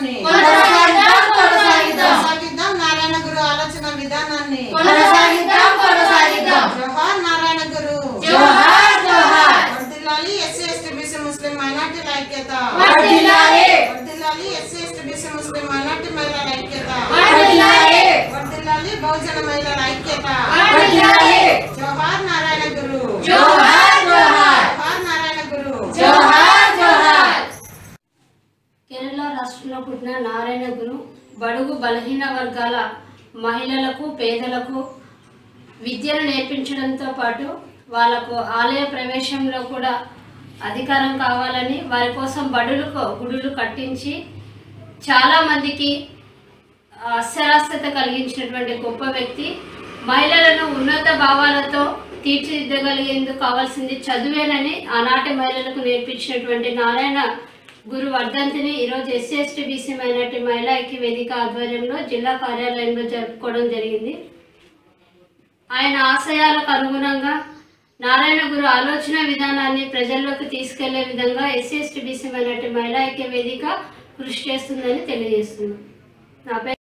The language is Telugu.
విధానాన్ని కొనసాగిద్దాం, కొనసాగిద్దాం. కొనసాగిద్దాం నారాయణ గురు ఆలోచన విధానాన్ని కొనసాగిద్దాం, కొనసాగిద్దాం. జోహార్ నారాయణ గురు జోహార్, జోహార్. వర్ధిల్లాలి ఎస్సీ ఎస్టీ బీసీ ముస్లిం మైనార్టీల ఐక్యత వర్ధిల్లాలి. వర్ధిల్లాలి ఎస్సీ ఎస్టీ బీసీ ముస్లిం మైనార్టీ మహిళల ఐక్యత వర్ధిల్లాలి. వర్ధిల్లాలి బహుజన మహిళల ఐక్యత వర్ధిల్లాలి. జోహార్ నారాయణ గురు జోహార్, జోహార్. జోహార్ నారాయణ గురు జోహార్ జోహార్ కేరళ రాష్ట్రంలో పుట్టిన నారాయణ గురు బడుగు బలహీన వర్గాల మహిళలకు పేదలకు విద్యను నేర్పించడంతో పాటు వాళ్ళకు ఆలయ ప్రవేశంలో కూడా అధికారం కావాలని వారి కోసం బడులకు గుడులు కట్టించి చాలామందికి అక్షరాస్యత కలిగించినటువంటి గొప్ప వ్యక్తి మహిళలను ఉన్నత భావాలతో తీర్చిదిద్దగలిగేందుకు కావాల్సింది చదువేనని ఆనాటి మహిళలకు నేర్పించినటువంటి నారాయణ గురు వర్ధంతిని ఈరోజు ఎస్సీ ఎస్టీ బీసీ మైనార్టీ మహిళా ఐక్య వేదిక ఆధ్వర్యంలో జిల్లా కార్యాలయంలో జరుపుకోవడం జరిగింది ఆయన ఆశయాలకు అనుగుణంగా నారాయణ గురు ఆలోచన విధానాన్ని ప్రజల్లోకి తీసుకెళ్లే విధంగా ఎస్సీ ఎస్టీ బీసీ మైనార్టీ మహిళా ఐక్య వేదిక కృషి చేస్తుందని తెలియజేస్తున్నాను నా పేరు